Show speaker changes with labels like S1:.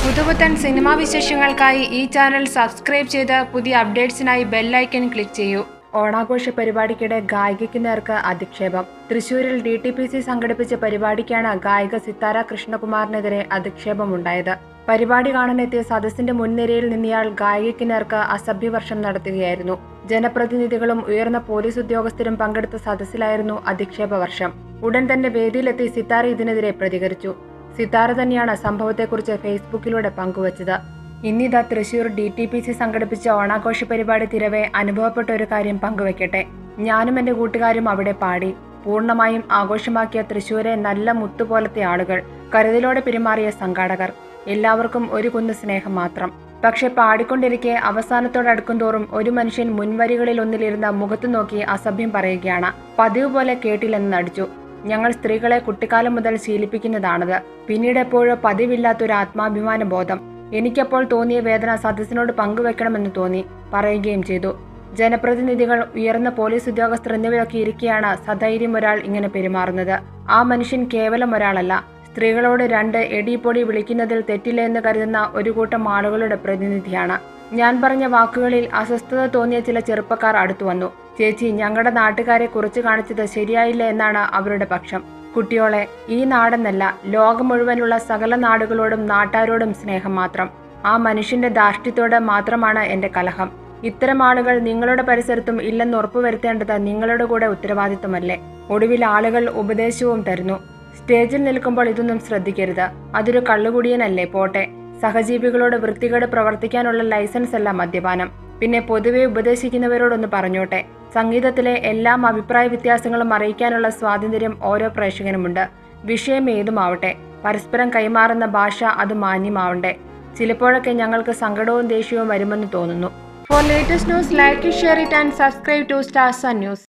S1: പുതുപുത്തൻ സിനിമാ വിശേഷങ്ങൾക്കായി ഈ channel subscribe ചെയ്ത് പുതിയ അപ്ഡേറ്റ്സിനായി ബെല്ലൈക്കൺ ക്ലിക്ക് ചെയ്യൂ ഓണാഘോഷ പരിപാടിക്കിടെ ഗായികയ്ക്ക് നേർക്ക് അധിക്ഷേപം തൃശൂരിൽ ഡി ടി പി സി സംഘടിപ്പിച്ച പരിപാടിക്കാണ് ഗായിക സിത്താര കൃഷ്ണകുമാറിനെതിരെ അധിക്ഷേപമുണ്ടായത് പരിപാടി കാണാനെത്തിയ സദസ്സിന്റെ മുൻനിരയിൽ നിന്നയാൾ ഗായികയ്ക്ക് നേർക്ക് അസഭ്യവർഷം നടത്തുകയായിരുന്നു ജനപ്രതിനിധികളും ഉയർന്ന പോലീസ് ഉദ്യോഗസ്ഥരും പങ്കെടുത്ത സദസ്സിലായിരുന്നു അധിക്ഷേപ വർഷം ഉടൻ തന്നെ വേദിയിലെത്തി സിത്താര ഇതിനെതിരെ പ്രതികരിച്ചു സിത്താര തന്നെയാണ് സംഭവത്തെക്കുറിച്ച് ഫേസ്ബുക്കിലൂടെ പങ്കുവച്ചത് ഇന്നിതാ Thrissur D T P C സംഘടിപ്പിച്ച ഓണാഘോഷ പരിപാടി തിരവെ അനുഭവപ്പെട്ട ഒരു കാര്യം പങ്കുവെക്കട്ടെ ഞാനും എൻ്റെ കൂട്ടുകാരും അവിടെ പാടി പൂർണ്ണമായും ആഘോഷമാക്കിയ തൃശൂരെ നല്ല മുത്തുപോലത്തെ ആളുകൾ കരുതലോടെ പെരുമാറിയ സംഘാടകർ എല്ലാവർക്കും ഒരു കുന്ന് സ്നേഹം മാത്രം പക്ഷെ പാടിക്കൊണ്ടിരിക്കെ അവസാനത്തോടടുക്കും തോറും ഒരു മനുഷ്യൻ മുൻവരികളിൽ ഒന്നിലിരുന്ന മുഖത്തു നോക്കി അസഭ്യം പറയുകയാണ് പതിവ് പോലെ കേട്ടില്ലെന്ന് നടിച്ചു ഞങ്ങൾ സ്ത്രീകളെ കുട്ടിക്കാലം മുതൽ ശീലിപ്പിക്കുന്നതാണത് പിന്നീട് എപ്പോഴോ പതിവില്ലാത്തൊരു ആത്മാഭിമാന ബോധം എനിക്കപ്പോൾ തോന്നിയ വേദന സദസ്സിനോട് പങ്കുവെക്കണമെന്ന് തോന്നി പറയുകയും ചെയ്തു ജനപ്രതിനിധികൾ ഉയർന്ന പോലീസ് ഉദ്യോഗസ്ഥർ എന്നിവരൊക്കെ ഇരിക്കെയാണ് സധൈര്യം ഒരാൾ ഇങ്ങനെ പെരുമാറുന്നത് ആ മനുഷ്യൻ കേവലം ഒരാളല്ല സ്ത്രീകളോട് രണ്ട് എടിപ്പൊടി വിളിക്കുന്നതിൽ തെറ്റില്ല എന്ന് കരുതുന്ന ഒരു കൂട്ടം ആളുകളുടെ പ്രതിനിധിയാണ് ഞാൻ പറഞ്ഞ വാക്കുകളിൽ അസ്വസ്ഥത തോന്നിയ ചില ചെറുപ്പക്കാർ അടുത്തു വന്നു ചേച്ചി ഞങ്ങളുടെ നാട്ടുകാരെ കുറച്ചു കാണിച്ചത് ശരിയായില്ല എന്നാണ് അവരുടെ പക്ഷം കുട്ടിയോളെ ഈ നാടെന്നല്ല ലോകം മുഴുവനുള്ള സകല നാടുകളോടും നാട്ടാരോടും സ്നേഹം മാത്രം ആ മനുഷ്യന്റെ ധാർഷ്ട്യത്തോട് മാത്രമാണ് എന്റെ കലഹം ഇത്തരം ആളുകൾ നിങ്ങളുടെ പരിസരത്തും ഇല്ലെന്ന് ഉറപ്പുവരുത്തേണ്ടത് നിങ്ങളുടെ കൂടെ ഉത്തരവാദിത്തമല്ലേ ഒടുവിൽ ആളുകൾ ഉപദേശവും തരുന്നു സ്റ്റേജിൽ നിൽക്കുമ്പോൾ ഇതൊന്നും ശ്രദ്ധിക്കരുത് അതൊരു കള്ളുകുടിയനല്ലേ പോട്ടെ സഹജീവികളോട് വൃത്തികേട് പ്രവർത്തിക്കാനുള്ള ലൈസൻസ് അല്ല മദ്യപാനം പിന്നെ പൊതുവെ ഉപദേശിക്കുന്നവരോടൊന്ന് പറഞ്ഞോട്ടെ സംഗീതത്തിലെ എല്ലാം അഭിപ്രായ വ്യത്യാസങ്ങളും അറിയിക്കാനുള്ള സ്വാതന്ത്ര്യം ഓരോ പ്രേക്ഷകനുമുണ്ട് വിഷയം ഏതുമാവട്ടെ പരസ്പരം കൈമാറുന്ന ഭാഷ അത് മാന്യമാവണ്ടേ ചിലപ്പോഴൊക്കെ ഞങ്ങൾക്ക് സങ്കടവും ദേഷ്യവും വരുമെന്ന് തോന്നുന്നു for latest news like share it and subscribe to stars news